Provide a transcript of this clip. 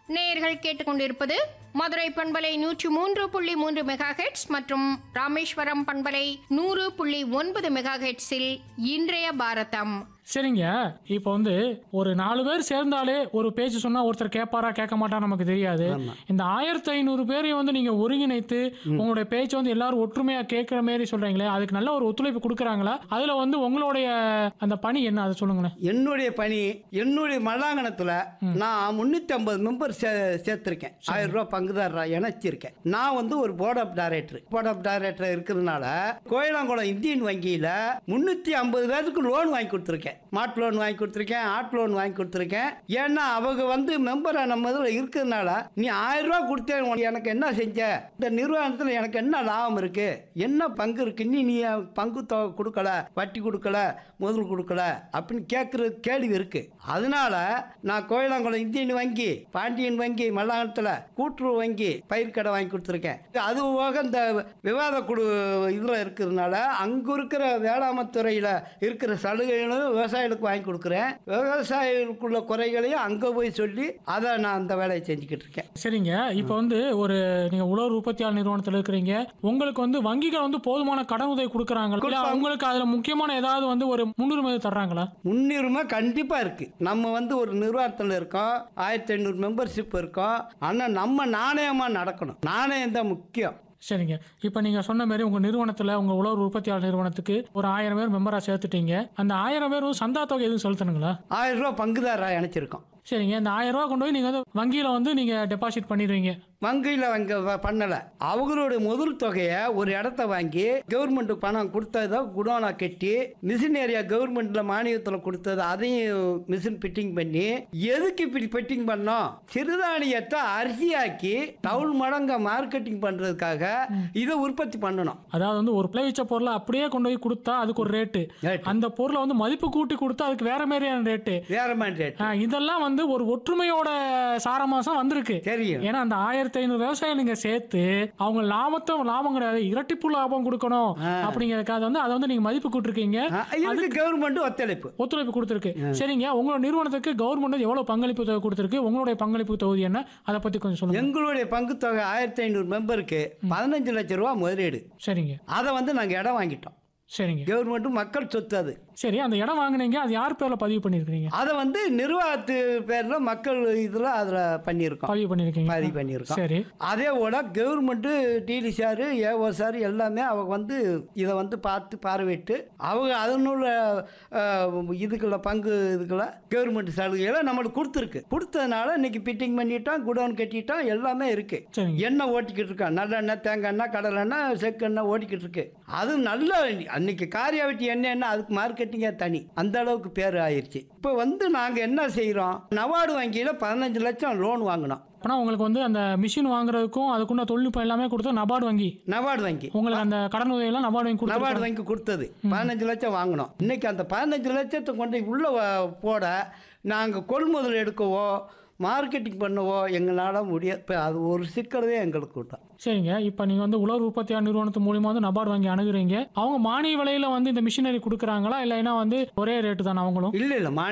நேயர்கள் கேட்டுக்கொண்டிருப்பது மதுரை பண்பலை நூற்றி மூன்று புள்ளி மூன்று மெகா ஹெட்ஸ் மற்றும் ராமேஸ்வரம் பண்பலை நூறு புள்ளி ஒன்பது மெகா ஹெட்ஸில் இன்றைய பாரதம் சரிங்க இப்போ வந்து ஒரு நாலு பேர் சேர்ந்தாலே ஒரு பேச்சு சொன்னா ஒருத்தர் கேட்பாரா கேட்க மாட்டா நமக்கு தெரியாது ஆமா. இந்த ஆயிரத்தி ஐநூறு பேரையும் வந்து நீங்க ஒருங்கிணைத்து உங்களுடைய பேச்சை வந்து எல்லாரும் ஒற்றுமையா கேட்கிற மாதிரி சொல்றீங்களே அதுக்கு நல்ல ஒரு ஒத்துழைப்பு கொடுக்குறாங்களா அதுல வந்து உங்களுடைய அந்த பணி என்ன அதை சொல்லுங்களேன் என்னுடைய பணி என்னுடைய மல்லாங்கணத்துல நான் முன்னூத்தி ஐம்பது மெம்பர் சேர்த்திருக்கேன் ஆயிரம் ரூபாய் பங்குதாரரா இணைச்சிருக்கேன் நான் வந்து ஒரு board of director board of director இருக்கிறதுனால கோயிலாங்குளம் இந்தியன் வங்கியில முன்னூத்தி ஐம்பது பேருக்கு லோன் வாங்கி கொடுத்துருக்கேன் மாட்டு லோன் வாங்கி கொடுத்துருக்கேன் ஆட்டு லோன் வாங்கி கொடுத்துருக்கேன் ஏன்னா அவங்க வந்து மெம்பரா நம்ம இதில் இருக்கிறதுனால நீ ஆயிரம் ரூபாய் கொடுத்தேன் உனக்கு எனக்கு என்ன செஞ்ச இந்த நிறுவனத்தில் எனக்கு என்ன லாபம் இருக்கு என்ன பங்கு இருக்கு நீ நீ பங்கு தொகை கொடுக்கல வட்டி கொடுக்கல முதல் கொடுக்கல அப்படின்னு கேட்குற கேள்வி இருக்கு அதனால நான் கோயிலாங்குளம் இந்தியன் வங்கி பாண்டியன் வங்கி மல்லாங்கத்தில் கூட்டுறவு வங்கி பயிர்க்கடை வாங்கி கொடுத்துருக்கேன் அது போக இந்த விவாத குழு இதில் இருக்கிறதுனால அங்கே இருக்கிற வேளாண்மைத்துறையில் இருக்கிற சலுகைகளும் விவசாயிகளுக்கு வாங்கி கொடுக்குறேன் விவசாயிகளுக்குள்ள குறைகளையும் அங்கே போய் சொல்லி அதை நான் அந்த வேலையை செஞ்சுக்கிட்டு இருக்கேன் சரிங்க இப்போ வந்து ஒரு நீங்க உழவர் உற்பத்தியாளர் நிறுவனத்தில் இருக்கிறீங்க உங்களுக்கு வந்து வங்கிகள் வந்து போதுமான கடன் உதவி கொடுக்குறாங்களா இல்ல கொடுப்பாங்க. உங்களுக்கு அதுல முக்கியமான ஏதாவது வந்து ஒரு முன்னுரிமை தர்றாங்களா முன்னுரிமை கண்டிப்பாக இருக்குது நம்ம வந்து ஒரு நிர்வாகத்தில் இருக்கோம் ஆயிரத்தி ஐநூறு மெம்பர்ஷிப் இருக்கோம் ஆனால் நம்ம நாணயமாக நடக்கணும் நாணயம் தான் முக்கியம் சரிங்க இப்போ நீங்க சொன்ன மாதிரி உங்க நிறுவனத்துல உங்க உழவர் உற்பத்தியாளர் நிறுவனத்துக்கு ஒரு ஆயிரம் பேர் மெம்பரா சேர்த்துட்டீங்க அந்த ஆயிரம் பேர் வந்து சந்தா தொகை எதுவும் செலுத்தணுங்களா ஆயிரம் ரூபா பங்குதாரராக இணைச்சிருக்கோம் சரிங்க இந்த ஆயிரம் ரூபாய் கொண்டு போய் நீங்க வந்து வங்கியில வந்து நீங்க டெபாசிட் பண்ணிடுவீங்க வங்கியில் அவங்க வ- பண்ணல அவங்களுடைய முதல் தொகையை ஒரு இடத்த வாங்கி கவர்மெண்ட்டுக்கு பணம் கொடுத்ததை குடோனா கட்டி மிஷின் ஏரியா கவர்மெண்ட்ல மானியத்தில் கொடுத்தது அதையும் மிஷின் ஃபிட்டிங் பண்ணி எதுக்கு இப்படி ஃபிட்டிங் பண்ணோம் சிறுதானியத்தை அரிசியாக்கி டவுன் மடங்க மார்க்கெட்டிங் பண்றதுக்காக இதை உற்பத்தி பண்ணணும் அதாவது வந்து ஒரு விளைவிச்ச பொருளை அப்படியே கொண்டு போய் கொடுத்தா அதுக்கு ஒரு ரேட்டு Rate. அந்த பொருளை வந்து மதிப்பு கூட்டி கொடுத்தா அதுக்கு வேற மாதிரியான ரேட்டு வேற மாதிரி ரேட் இதெல்லாம் வந்து ஒரு ஒற்றுமையோட சாரமாசம் வந்திருக்கு தெரியும் ஏன்னா அந்த ஆயிரத்தி ஐநூறு விவசாயம் நீங்க சேர்த்து அவங்க லாபத்தை லாபம் கிடையாது இரட்டிப்பு லாபம் கொடுக்கணும் அப்படிங்கறதுக்காக வந்து அதை வந்து நீங்க மதிப்பு கூட்டிருக்கீங்க ஆ, இதுக்கு கவர்மெண்ட் ஒத்துழைப்பு ஒத்துழைப்பு கொடுத்துருக்கு சரிங்க உங்களோட நிறுவனத்துக்கு கவர்மெண்ட் எவ்வளவு பங்களிப்பு தொகை கொடுத்துருக்கு உங்களுடைய பங்களிப்பு தொகுதி என்ன அதை பத்தி கொஞ்சம் சொல்லுங்க எங்களுடைய பங்கு தொகை ஆயிரத்தி ஐநூறு மெம்பருக்கு பதினஞ்சு லட்சம் ரூபா முதலீடு சரிங்க அதை வந்து நாங்கள் இடம் வாங்கிட்டோம் சரிங்க கவர்மெண்ட்டும் மக்கள் சொத்து அது சரி அந்த இடம் வாங்குனீங்க அது யார் பேர்ல பதிவு பண்ணிருக்கீங்க அதை வந்து நிர்வாகத்து பேரில் மக்கள் இதில் அதில் பண்ணியிருக்கோம் பதிவு பண்ணிருக்கீங்க பதிவு பண்ணியிருக்கோம் சரி அதே போல government DD sir AO sir எல்லாமே அவங்க வந்து இதை வந்து பார்த்து பார்வையிட்டு அவங்க அதனுள்ள அஹ், இதுக்குள்ள பங்கு இதுக்குள்ள கவர்மெண்ட் சலுகைகளை நம்மளுக்கு கொடுத்துருக்கு கொடுத்ததுனால இன்னைக்கு ஃபிட்டிங் பண்ணிட்டோம் குடோன் கட்டிட்டோம் எல்லாமே இருக்கு சரிங்க எண்ணெய் ஓட்டிக்கிட்டு இருக்கோம் நல்லெண்ணெய் தேங்காய் எண்ணெய் கடலெண்ணெய் செக்கெண்ணெய் ஓட்டிக்கிட்டு இருக்கு அது நல்ல அன்னைக்கு காரியாவட்டி எண்ணெய் என்ன அதுக்கு மார்க்கெட்டிங்கே தனி அந்த அளவுக்கு பேர் ஆயிருச்சு இப்போ வந்து நாங்கள் என்ன செய்கிறோம் நவார்டு வங்கியில் பதினஞ்சு லட்சம் லோன் வாங்கினோம் ஆனா உங்களுக்கு வந்து அந்த மிஷின் வாங்குறதுக்கும் அதுக்குள்ள தொழில்நுட்பம் எல்லாமே கொடுத்தா நபார்டு வங்கி நவார்டு வங்கி உங்களுக்கு அந்த கடன் உதவியெல்லாம் நபார்டு வங்கி நவார்டு கொடுத்து வங்கி கொடுத்தது பதினஞ்சு லட்சம் வாங்கினோம் இன்னைக்கு அந்த பதினஞ்சு லட்சத்தை கொண்டு உள்ள வ- போட நாங்கள் கொள்முதல் எடுக்கவோ மார்க்கெட்டிங் பண்ணவோ எங்களால் முடியாது இப்போ அது ஒரு சிக்கலவே எங்களுக்கு கூட்டம் சரிங்க இப்போ நீங்க வந்து உலர் உற்பத்தியாளர் நிறுவனத்து மூலியமா வந்து நபார்டு வங்கி அணுகுறீங்க அவங்க மானிய விலையில வந்து இந்த மிஷினரி கொடுக்குறாங்களா இல்லைன்னா வந்து ஒரே ரேட்டு தானே அவங்களும் இல்லை இல்லை